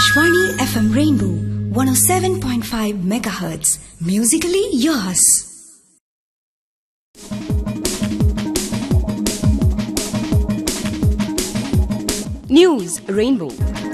Akashvani FM Rainbow 107.5 megahertz. Musically yours. News rainbow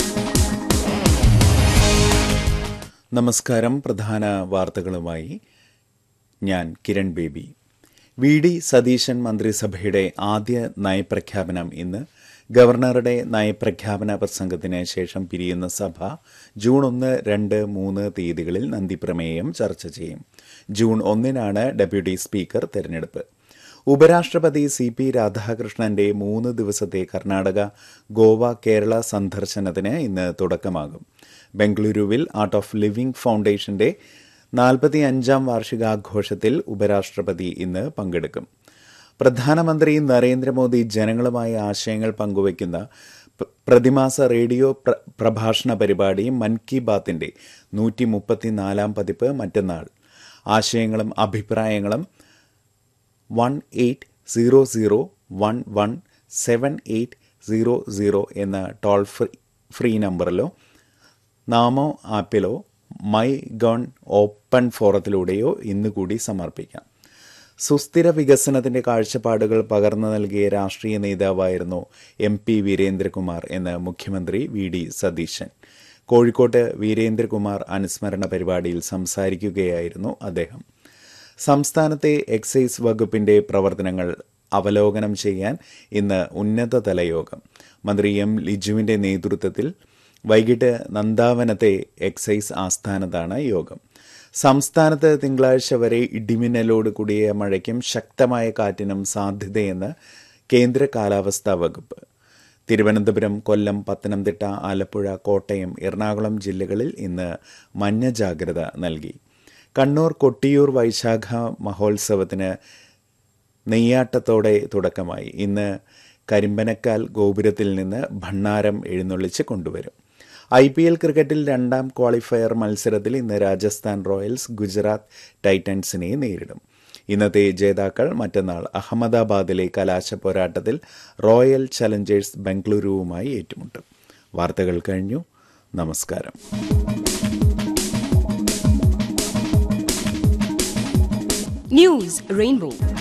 നമസ്കാരം പ്രധാന വാർത്തകളുമായി ഞാൻ കിരൺ ബേബി വി ഡി സതീശൻ മന്ത്രിസഭയുടെ ആദ്യ നയപ്രഖ്യാപനം ഇന്ന് ഗവർണറുടെ നയപ്രഖ്യാപന പ്രസംഗത്തിന് ശേഷം പിരിയുന്ന സഭ ജൂൺ ഒന്ന് രണ്ട് മൂന്ന് തീയതികളിൽ നന്ദിപ്രമേയം ചർച്ച ചെയ്യും ജൂൺ ഒന്നിനാണ് ഡെപ്യൂട്ടി സ്പീക്കർ തെരഞ്ഞെടുപ്പ് ഉപരാഷ്ട്രപതി സി പി രാധാകൃഷ്ണന്റെ മൂന്ന് ദിവസത്തെ കർണാടക ഗോവ കേരള സന്ദർശനത്തിന് ഇന്ന് തുടക്കമാകും ബംഗളൂരുവിൽ ആർട്ട് ഓഫ് ലിവിംഗ് ഫൗണ്ടേഷന്റെ നാൽപ്പത്തി അഞ്ചാം വാർഷികാഘോഷത്തിൽ ഉപരാഷ്ട്രപതി ഇന്ന് പങ്കെടുക്കും പ്രധാനമന്ത്രി നരേന്ദ്രമോദി ജനങ്ങളുമായി ആശയങ്ങൾ പങ്കുവയ്ക്കുന്ന പ്ര- പ്രതിമാസ റേഡിയോ പ്ര- പ്രഭാഷണ പരിപാടി മൻ കി ബാത്തിന്റെ നൂറ്റി മുപ്പത്തിനാലാം പതിപ്പ് മറ്റന്നാൾ ആശയങ്ങളും അഭിപ്രായങ്ങളും one eight zero zero one one seven eight zero zero എന്ന ടോൾ ഫ്രീ ഫ്രീ നമ്പറിലോ നാമോ ആപ്പിലോ മൈ ഗൺ ഓപ്പൺ ഫോറത്തിലൂടെയോ ഇന്ന് കൂടി സമർപ്പിക്കാം സുസ്ഥിര വികസനത്തിന്റെ കാഴ്ചപ്പാടുകൾ പകർന്നു നൽകിയ രാഷ്ട്രീയ നേതാവായിരുന്നു എം പി വീരേന്ദ്രകുമാർ എന്ന് മുഖ്യമന്ത്രി വി ഡി സതീശൻ കോഴിക്കോട്ട് വീരേന്ദ്രകുമാർ അനുസ്മരണ പരിപാടിയിൽ സംസാരിക്കുകയായിരുന്നു അദ്ദേഹം സംസ്ഥാനത്തെ എക്സൈസ് വകുപ്പിന്റെ പ്രവർത്തനങ്ങൾ അവലോകനം ചെയ്യാൻ ഇന്ന് ഉന്നതതല യോഗം മന്ത്രി എം ലിജുവിന്റെ നേതൃത്വത്തിൽ വൈകിട്ട് നന്ദാവനത്തെ എക്സൈസ് ആസ്ഥാനത്താണ് യോഗം സംസ്ഥാനത്ത് തിങ്കളാഴ്ച വരെ ഇടിമിന്നലോട് കൂടിയ മഴയ്ക്കും ശക്തമായ കാറ്റിനും സാധ്യതയെന്ന് കേന്ദ്ര കാലാവസ്ഥാ വകുപ്പ് തിരുവനന്തപുരം കൊല്ലം പത്തനംതിട്ട ആലപ്പുഴ കോട്ടയം എറണാകുളം ജില്ലകളിൽ ഇന്ന് മഞ്ഞ ജാഗ്രത നൽകി കണ്ണൂർ കൊട്ടിയൂർ വൈശാഖ മഹോത്സവത്തിന് നെയ്യാട്ടത്തോടെ തുടക്കമായി ഇന്ന് കരിമ്പനക്കാൽ ഗോപുരത്തിൽ നിന്ന് ഭണ്ണാരം എഴുന്നള്ളിച്ച് കൊണ്ടുവരും ഐ പി എൽ ക്രിക്കറ്റിൽ രണ്ടാം ക്വാളിഫയർ മത്സരത്തിൽ ഇന്ന് രാജസ്ഥാൻ റോയൽസ് ഗുജറാത്ത് ടൈറ്റൻസിനെ നേരിടും ഇന്നത്തെ ജേതാക്കൾ മറ്റന്നാൾ അഹമ്മദാബാദിലെ കലാശ പോരാട്ടത്തിൽ റോയൽ ചലഞ്ചേഴ്സ് ബംഗളൂരുവുമായി ഏറ്റുമുട്ടും വാർത്തകൾ കഴിഞ്ഞു നമസ്കാരം ന്യൂസ് റെയിൻബോ